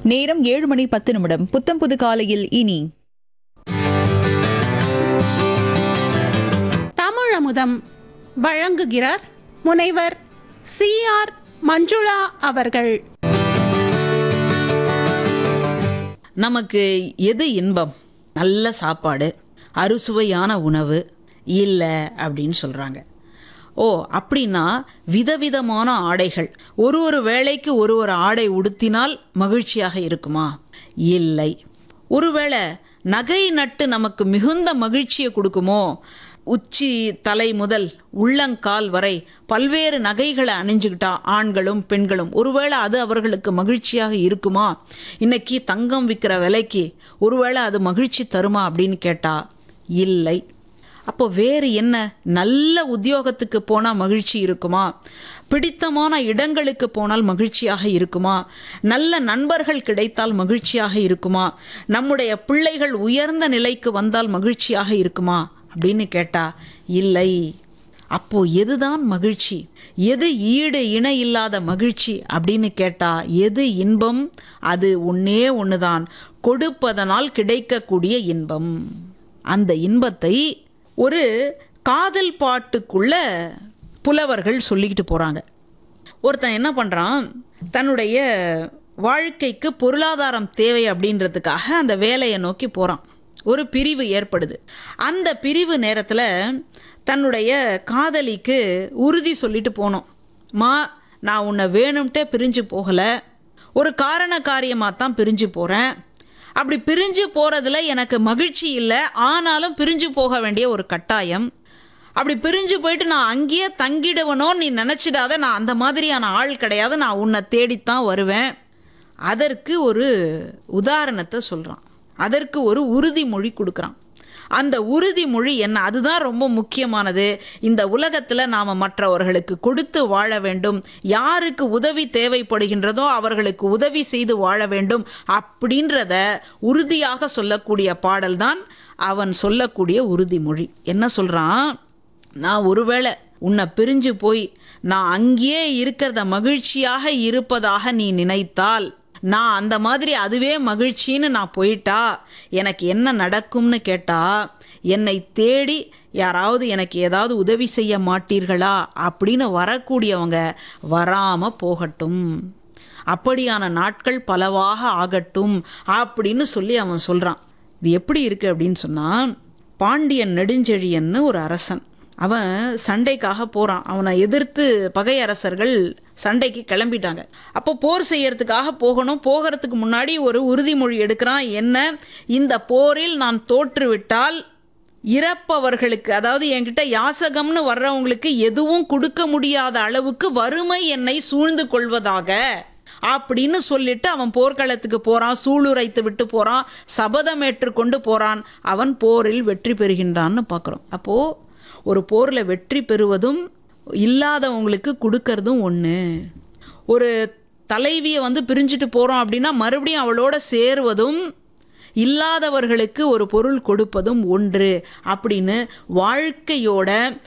நேரம் ஏழு மணி பத்து நிமிடம் புத்தம் புது காலையில் இனி தமிழமுதம் வழங்குகிறார் முனைவர் சி ஆர் மஞ்சுளா அவர்கள் நமக்கு எது இன்பம் நல்ல சாப்பாடு அறுசுவையான உணவு இல்லை அப்படின்னு சொல்கிறாங்க ஓ அப்படின்னா விதவிதமான ஆடைகள் ஒரு ஒரு வேளைக்கு ஒரு ஒரு ஆடை உடுத்தினால் மகிழ்ச்சியாக இருக்குமா இல்லை ஒருவேளை நகை நட்டு நமக்கு மிகுந்த மகிழ்ச்சியை கொடுக்குமோ உச்சி தலை முதல் உள்ளங்கால் வரை பல்வேறு நகைகளை அணிஞ்சுக்கிட்டா ஆண்களும் பெண்களும் ஒருவேளை அது அவர்களுக்கு மகிழ்ச்சியாக இருக்குமா இன்னைக்கு தங்கம் விற்கிற விலைக்கு ஒருவேளை அது மகிழ்ச்சி தருமா அப்படின்னு கேட்டா இல்லை அப்போ வேறு என்ன நல்ல உத்தியோகத்துக்கு போனால் மகிழ்ச்சி இருக்குமா பிடித்தமான இடங்களுக்கு போனால் மகிழ்ச்சியாக இருக்குமா நல்ல நண்பர்கள் கிடைத்தால் மகிழ்ச்சியாக இருக்குமா நம்முடைய பிள்ளைகள் உயர்ந்த நிலைக்கு வந்தால் மகிழ்ச்சியாக இருக்குமா அப்படின்னு கேட்டா இல்லை அப்போ எதுதான் மகிழ்ச்சி எது ஈடு இணை இல்லாத மகிழ்ச்சி அப்படின்னு கேட்டா எது இன்பம் அது ஒன்னே ஒண்ணுதான் கொடுப்பதனால் கிடைக்கக்கூடிய இன்பம் அந்த இன்பத்தை ஒரு காதல் பாட்டுக்குள்ள புலவர்கள் சொல்லிக்கிட்டு போறாங்க ஒருத்தன் என்ன பண்றான் தன்னுடைய வாழ்க்கைக்கு பொருளாதாரம் தேவை அப்படின்றதுக்காக அந்த வேலையை நோக்கி போறான் ஒரு பிரிவு ஏற்படுது அந்த பிரிவு நேரத்தில் தன்னுடைய காதலிக்கு உறுதி சொல்லிட்டு போனோம் மா நான் உன்னை வேணும்ட்டே பிரிஞ்சு போகலை ஒரு காரண காரியமாக தான் பிரிஞ்சு போகிறேன் அப்படி பிரிஞ்சு போகிறதுல எனக்கு மகிழ்ச்சி இல்லை ஆனாலும் பிரிஞ்சு போக வேண்டிய ஒரு கட்டாயம் அப்படி பிரிஞ்சு போயிட்டு நான் அங்கேயே தங்கிடுவனோ நீ நினச்சிடாத நான் அந்த மாதிரியான ஆள் கிடையாது நான் உன்னை தேடித்தான் வருவேன் அதற்கு ஒரு உதாரணத்தை சொல்கிறான் அதற்கு ஒரு உறுதிமொழி கொடுக்குறான் அந்த உறுதிமொழி என்ன அதுதான் ரொம்ப முக்கியமானது இந்த உலகத்தில் நாம் மற்றவர்களுக்கு கொடுத்து வாழ வேண்டும் யாருக்கு உதவி தேவைப்படுகின்றதோ அவர்களுக்கு உதவி செய்து வாழ வேண்டும் அப்படின்றத உறுதியாக சொல்லக்கூடிய பாடல்தான் அவன் சொல்லக்கூடிய உறுதிமொழி என்ன சொல்கிறான் நான் ஒருவேளை உன்னை பிரிஞ்சு போய் நான் அங்கேயே இருக்கிறத மகிழ்ச்சியாக இருப்பதாக நீ நினைத்தால் நான் அந்த மாதிரி அதுவே மகிழ்ச்சின்னு நான் போயிட்டா எனக்கு என்ன நடக்கும்னு கேட்டா என்னை தேடி யாராவது எனக்கு ஏதாவது உதவி செய்ய மாட்டீர்களா அப்படின்னு வரக்கூடியவங்க வராம போகட்டும் அப்படியான நாட்கள் பலவாக ஆகட்டும் அப்படின்னு சொல்லி அவன் சொல்றான் இது எப்படி இருக்கு அப்படின்னு சொன்னா பாண்டியன் நெடுஞ்செழியன்னு ஒரு அரசன் அவன் சண்டைக்காக போகிறான் அவனை எதிர்த்து பகையரசர்கள் சண்டைக்கு கிளம்பிட்டாங்க அப்போ போர் செய்யறதுக்காக போகணும் போகிறதுக்கு முன்னாடி ஒரு உறுதிமொழி எடுக்கிறான் என்ன இந்த போரில் நான் தோற்றுவிட்டால் இறப்பவர்களுக்கு அதாவது என்கிட்ட யாசகம்னு வர்றவங்களுக்கு எதுவும் கொடுக்க முடியாத அளவுக்கு வறுமை என்னை சூழ்ந்து கொள்வதாக அப்படின்னு சொல்லிட்டு அவன் போர்க்களத்துக்கு போறான் சூளுரைத்து விட்டு போறான் சபதம் ஏற்றுக்கொண்டு போறான் அவன் போரில் வெற்றி பெறுகின்றான்னு பார்க்குறோம் அப்போ ஒரு போரில் வெற்றி பெறுவதும் இல்லாதவங்களுக்கு கொடுக்கறதும் ஒன்று ஒரு தலைவியை வந்து பிரிஞ்சுட்டு போகிறோம் அப்படின்னா மறுபடியும் அவளோட சேருவதும் இல்லாதவர்களுக்கு ஒரு பொருள் கொடுப்பதும் ஒன்று அப்படின்னு வாழ்க்கையோட